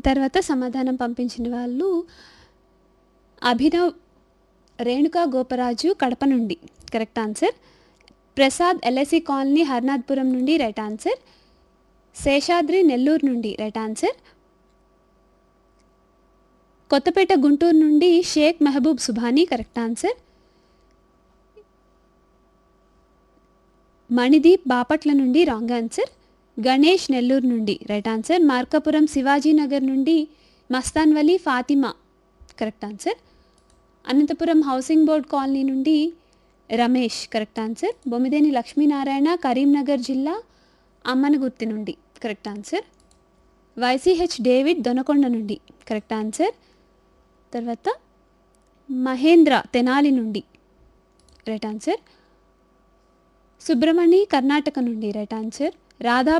తర్వాత సమాధానం పంపించిన వాళ్ళు అభినవ్ రేణుకా గోపరాజు కడప నుండి correct answer Prasad LIC colony Harnathpuram నుండి రైట్ ఆన్సర్ శేషాద్రి నెల్లూరు నుండి రైట్ ఆన్సర్ కొత్తపేట గుంటూరు నుండి షేక్ మెహబూబ్ సుభానీ కరెక్ట్ ఆన్సర్ మణిదీప్ బాపట్ల నుండి రాంగ్ ఆన్సర్ గణేష్ నెల్లూరు నుండి రైట్ ఆన్సర్ మార్కాపురం శివాజీనగర్ నుండి Mastan Vali Fatima correct answer Anantapur housing board colony నుండి రమేష్ కరెక్ట్ ఆన్సర్ బొమ్మిదేని లక్ష్మీనారాయణ కరీంనగర్ జిల్లా అమ్మనగుర్తి నుండి correct answer YCH David Donakonda నుండి కరెక్ట్ ఆన్సర్ తర్వాత మహేంద్ర తెనాలి నుండి రైట్ ఆన్సర్ సుబ్రమణి కర్ణాటక నుండి రైట్ ఆన్సర్ రాధా